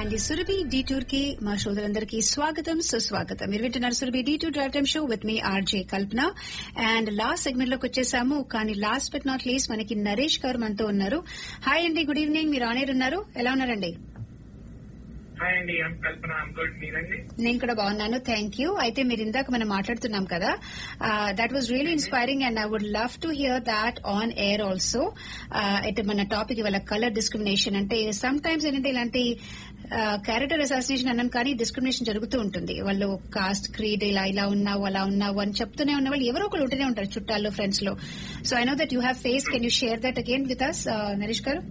అండి సురభి డీటూర్ కి మా శ్రోతలందరికీ స్వాగతం సుస్వాగతం మీరు వింటున్నారు Surabhi detour drive time show with me RJ Kalpana and last segment లోకి వచ్చేసాము కానీ లాస్ట్ బట్ నాట్ లీస్ట్ మనకి నరేష్ గారు మనతో ఉన్నారు హాయ్ అండి గుడ్ ఈవినింగ్ మీరు ఆనేర్ ఉన్నారు ఎలా ఉన్నారండి హాయ్ అండి ఐమ్ కల్పన ఐమ్ గుడ్ మీరండి నేను కూడా బాగున్నాను థ్యాంక్ యూ అయితే మీరు ఇందాక మనం మాట్లాడుతున్నాం కదా that was really inspiring and I would love to hear that on air also అయితే మన టాపిక్ ఇవాళ కలర్ డిస్క్రిమినేషన్ అంటే సమ్ టైమ్స్ ఏంటంటే ఇలాంటి క్యారెక్టర్ అసాసినేషన్ అన్నాను కానీ డిస్క్రిమినేషన్ జరుగుతూ ఉంటుంది వాళ్ళు కాస్ట్ క్రీడ్ ఇలా ఇలా ఉన్నావు అలా ఉన్నావు అని చెప్తూనే ఉన్న వాళ్ళు ఎవరో ఒకరు ఉంటూనే ఉంటారు చుట్టాల్లో ఫ్రెండ్స్ లో so I know that you have face can you share that again with us Naresh garu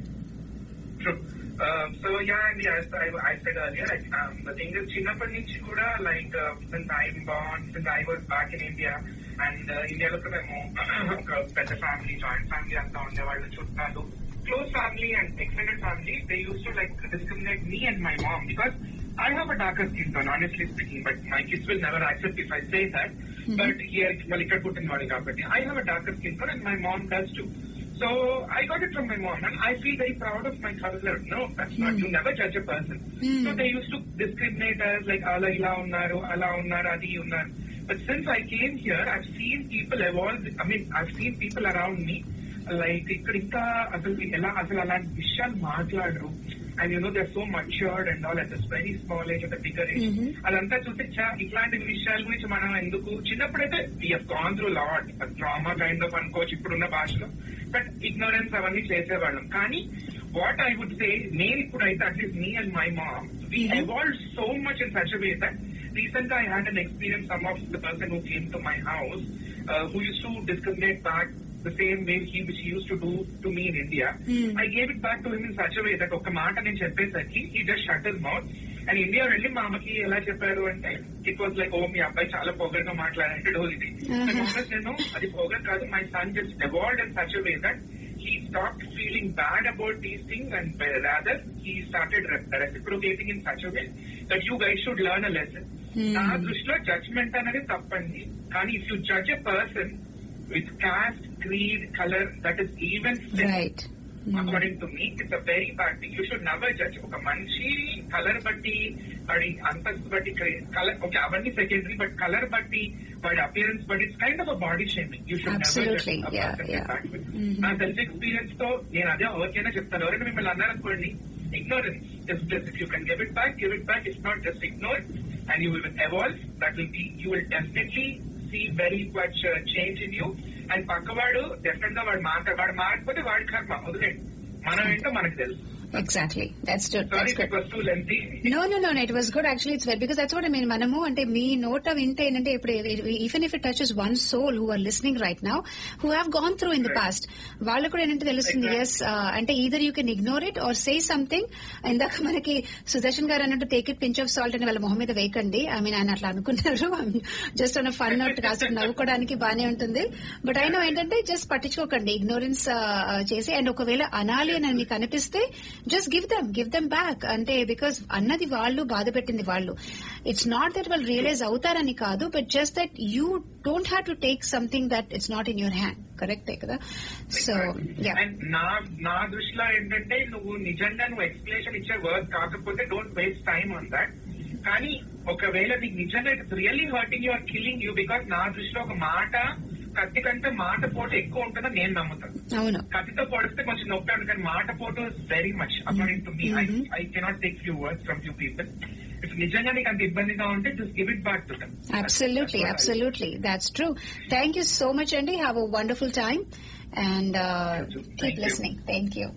True. Um, so yeah, and yes, I, I said earlier, like, um, the thing is, చిన్నప్పటి నుంచి కూడా like uh, since I'm born, since I was back in India, and uh, ఇండియాలో కూడా మేము ఒక పెద్ద family, joint family అంతా ఉండేవాళ్ళు చుట్టాలు close family and extended family they use to like discriminate me and my mom because I have a darker skin tone, honestly speaking, but my kids will never accept if I say that. But here, well, ఇక్కడ పుట్టినవాడు కాబట్టి I have a darker skin tone and my mom does too. So I got it from my mom and I feel very proud of my color. No, that's not, you never judge a person. Hmm. So they used to discriminate us like, ala ila unnaru, ala unnaru, adi unnaru. But since I came here, I've seen people evolve, I mean, I've seen people around me, like, ఇక్కడ ఇంకా అసలు ఎలా అసలు అలాంటి విషయాలు మాట్లాడరు and you know they so matured and all at this very small age at bigger age Mhm. అదంతా చూస్తే చా ఇట్లాంటి విషయాల గురించి మనం ఎందుకు చిన్నప్పుడైతే have gone through lot drama kind of అనుకోవచ్చు ఇప్పుడున్న భాషలో బట్ ఇగ్నోరెన్స్ అవన్నీ చేసేవాళ్ళం కానీ వాట్ ఐ వుడ్ సే నేను ఇప్పుడు అయితే at least me and my mom we Mhm. evolved so much in such a way that recently I had an experience, some of the person who came to my house, uh, who used to discriminate back the same way he which he used to do to me in India. Hmm. I gave it back to him in such a way that ఒక మాట నేను చెప్పేసరికి he just shut his mouth and India వెళ్ళి మా అమ్మకి ఎలా చెప్పారు అంటే ఇట్ వాజ్ లైక్ ఓ మీ అబ్బాయి చాలా పొగరుగా మాట్లాడాడు ఇది Uh-huh. Because నేను అది పొగర్ కాదు my son just evolved in such a way that he stopped feeling bad about these things and uh, rather he started re- reciprocating in such a way that you guys should learn a lesson. Hmm. నా దృష్టిలో judgement అనేది తప్పండి కానీ if you judge a person with caste creed colour that is even right according to me it's a very bad thing you should never judge ఒక మనిషి colour బట్టి వాడి అంతస్తు బట్టి కలర్ ఓకే అవన్నీ సెకండరీ బట్ కలర్ బట్టి వాడి appearance బట్టి it's kind of a body shaming you should Absolutely. Yeah, yeah. Mhm. నా సెల్ఫ్ ఎక్స్పీరియన్స్ తో నేను అదే ఎవరికైనా చెప్తాను ఎవరైనా మిమ్మల్ని అన్నారనుకోండి ignorance is just if you can give it back, give it back. If not, just ignore it, and you will evolve. That will be you will definitely see very much uh, change in you. And పక్కవాడు definite గా వాడు మాట్లాడు వాడు మారకపోతే వాడి కర్మ వదిలేండి మనం ఏంటో మనకు తెలుసు exactly that's good sorry that's good it was too lengthy no no no it was good actually it's well because that's what I mean మనము అంటే మీ నోట వింటే ఏంటంటే ఇప్పుడు even if it touches one soul who are listening right now who have gone through in the Right. Past వాళ్ళు కూడా ఏంటంటే తెలుస్తుంది Exactly. ఎస్ అంటే either you can ignore it or say something ఇందాక మనకి సుదర్శన్ గారు అన్నట్టు take it pinch of salt అని వాళ్ళ మొహం మీద వేయకండి ఐ మీన్ ఆయన అట్లా అనుకున్నారు జస్ట్ అన్న ఫన్ నోట్ కాస్త నవ్వుకోవడానికి బానే ఉంటుంది బట్ అయినా ఏంటంటే జస్ట్ పట్టించుకోకండి ఇగ్నోరెన్స్ చేసి అండ్ ఒకవేళ అనాలి అని మీకు అనిపిస్తే just give them give them back అంటే బికాస్ అన్నది వాళ్ళు బాధ పెట్టింది వాళ్ళు ఇట్స్ నాట్ దట్ వాళ్ళు రియలైజ్ అవుతారని కాదు but just that you don't have to take something that it's not in your hand కరెక్టే కదా సో యా అండ్ నా నా దృష్టిలో ఏంటంటే నువ్వు నిజంగా నువ్వు ఎక్స్ప్లెనేషన్ ఇచ్చే వర్క్ కాకపోతే don't waste time on that కానీ ఒకవేళ నీకు నిజంగా it's really hurting your killing you because నా దృష్టిలో ఒక మాట కత్తి కంటే మాట పోటు ఎక్కువ ఉంటుందని నేను నమ్ముతాను అవును కత్తితో పొడిస్తే కొంచెం నొప్పి ఉంటుంది కానీ మాట పోటు very much according to me Mhm. I cannot take few words from few people ఇఫ్ నిజంగా నీకు అంత ఇబ్బందిగా ఉంటే just give it back to them Absolutely, absolutely. That's true. Thank you so much, Andy. Have a wonderful time and uh, You too. keep Thank you. listening. Thank you.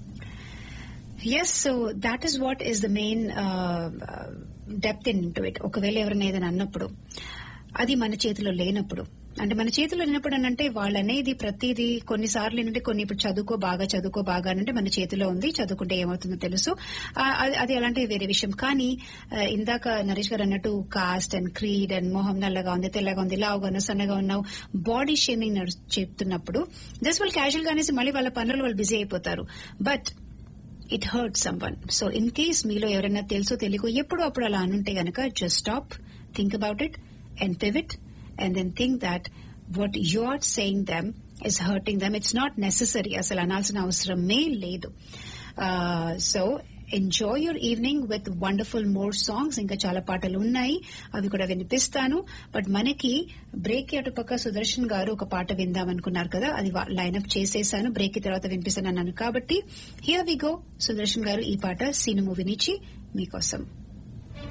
Yes, so that is what is the main uh, uh, depth into it. ఒకవేళ ఎవరైనా ఏదైనా అన్నప్పుడు అది మన చేతిలో లేనప్పుడు అంటే మన చేతిలో లేనప్పుడు అని అంటే వాళ్ళు అనేది ప్రతిదీ కొన్నిసార్లు ఏంటంటే కొన్ని ఇప్పుడు చదువుకో బాగా చదువుకో బాగా అని అంటే మన చేతిలో ఉంది చదువుకుంటే ఏమవుతుందో తెలుసు ఆ, అది- అది అలాంటి వేరే విషయం కానీ ఆ, ఇందాక నరేష్ గారు అన్నట్టు కాస్ట్ అండ్ క్రీడ్ అండ్ మొహం నల్లగా ఉంది తెల్లగా ఉంది లావుగా ఉన్నావు సన్నగా ఉన్నావు బాడీ షేమింగ్ చెప్తున్నప్పుడు జస్ట్ వాళ్ళు క్యాజువల్ గా అనేసి మళ్ళీ వాళ్ళ పనులు వాళ్ళు బిజీ అయిపోతారు but it hurt someone so in case మీలో ఎవరైనా తెలుసో తెలియకో ఎప్పుడు అప్పుడు అలా అనుంటే గనక just stop think about it and pivot and then think that what you are saying them is hurting them it's not necessary అసలు అనాల్సిన అవసరమే లేదు so enjoy your evening with wonderful more songs ఇంకా చాలా పాటలు ఉన్నాయి అవి కూడా వినిపిస్తాను బట్ మనకి బ్రేక్ అటుపక్క సుదర్శన్ గారు ఒక పాట విందాం అనుకున్నారు కదా అది లైన్అప్ చేసేసాను బ్రేక్ కి తర్వాత వినిపిస్తాను అన్నాను కాబట్టి హియర్ వి గో సుదర్శన్ గారు ఈ పాట సీను మూవీ నుంచి మీకోసం